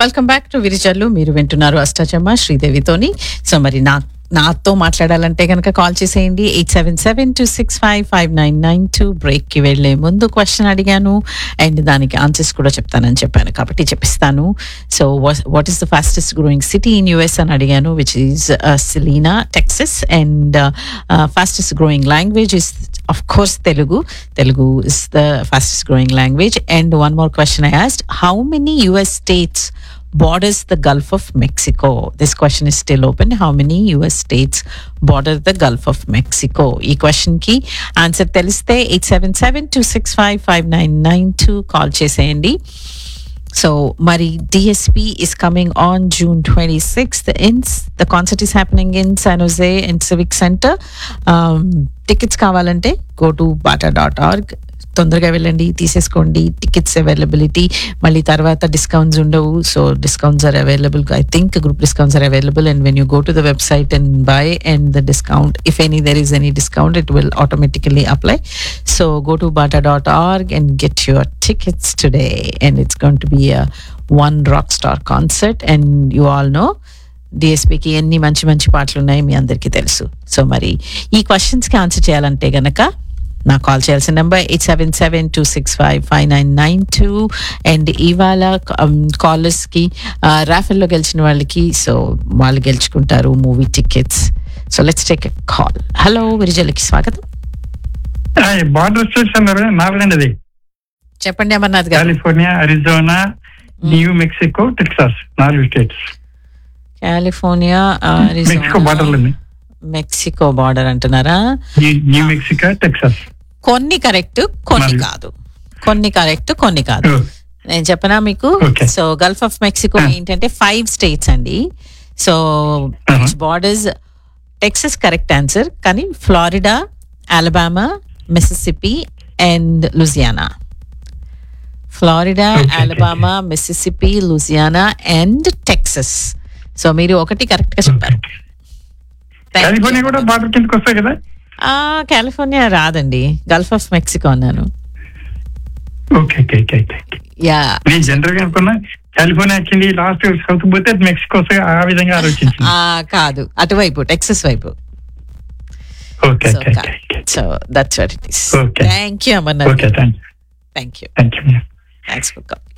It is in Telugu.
వెల్కమ్ బ్యాక్ టు విరిజల్లు మీరు వింటున్నారు అష్టాచమ్మ శ్రీదేవితోని సో మరి నా నాతో మాట్లాడాలంటే కనుక కాల్ చేసేయండి eight seven seven two six five five nine nine two బ్రేక్కి వెళ్ళే ముందు క్వశ్చన్ అడిగాను అండ్ దానికి ఆన్సర్స్ కూడా చెప్తానని చెప్పాను కాబట్టి చెప్పిస్తాను so what is the fastest growing city in US అని అడిగాను which is Celina Texas and fastest growing language is of course telugu telugu is the fastest growing language and one more question i asked how many us states borders the gulf of mexico this question is still open how many us states border the gulf of mexico ఈ క్వశ్చన్ కి ఆన్సర్ తెలిస్తే eight seven seven two six five five nine nine two call చేసేయండి So Mari DSP is coming on June 26th. In the concert is happening in San Jose in Civic Center. Um, tickets కావాలంటే go to bata.org తొందరగా వెళ్ళండి తీసేసుకోండి టికెట్స్ అవైలబిలిటీ మళ్ళీ తర్వాత డిస్కౌంట్స్ ఉండవు so discounts are available I think group discounts are available and when you go to the website and buy and the discount if any there is any discount it will automatically apply so go to bata.org and get your tickets today and it's going to be a one rock star concert and you all know డిఎస్పికి ఎన్ని మంచి మంచి పాటలు ఉన్నాయి మీ అందరికీ తెలుసు సో మరి ఈ క్వశ్చన్స్కి ఆన్సర్ చేయాలంటే గనక నాకు కాల్ చేయాల్సిన number eight seven seven two six five five nine nine two and ఇవాళ కాలర్స్కి రాఫెల్లో గెలిచిన వాళ్ళకి సో వాళ్ళు గెలుచుకుంటారు movie tickets so let's take a call hello విరిజలకి స్వాగతం బార్డర్ స్టేట్స్ అన్నారు నాలుగండి అది చెప్పండి Amarnath garu California Arizona New Mexico Texas నాలుగు స్టేట్స్ కాలిఫోర్నియా మెక్సికో బార్డర్లు అండి మెక్సికో బార్డర్ అంటున్నారా న్యూ మెక్సికో టెక్సాస్ కొన్ని కరెక్ట్ కొన్ని మరి- కాదు కొన్ని కరెక్ట్ కొన్ని కాదు నేను చెప్పనా మీకు Okay. So Gulf of Mexico Ah. ఏంటంటే ఫైవ్ స్టేట్స్ అండి so Uh-huh. Borders Texas correct answer కానీ Florida Alabama Mississippi and Louisiana Florida Okay, okay, Alabama Mississippi Louisiana and Texas so మీరు ఒకటి కరెక్ట్ గా చెప్పారు Thank you. కాలిఫోర్నియా కూడా బార్డర్ కిందకి వస్తాయి కదా ఆ, కాలిఫోర్నియా రాదండి గల్ఫ్ ఆఫ్ మెక్సికో అన్నాను okay okay okay okay ya నేను జనరల్ గా అనుకున్నా కాలిఫోర్నియా కింద లాస్ట్ సౌత్ పోతే అది మెక్సికో వస్తాయి ఆ విధంగా ఆలోచించింది ఆ, కాదు అటువైపు టెక్సస్ వైపు okay so okay okay so that's what it is Okay. Thank you Amarnath okay thank you thank you thank you thanks for call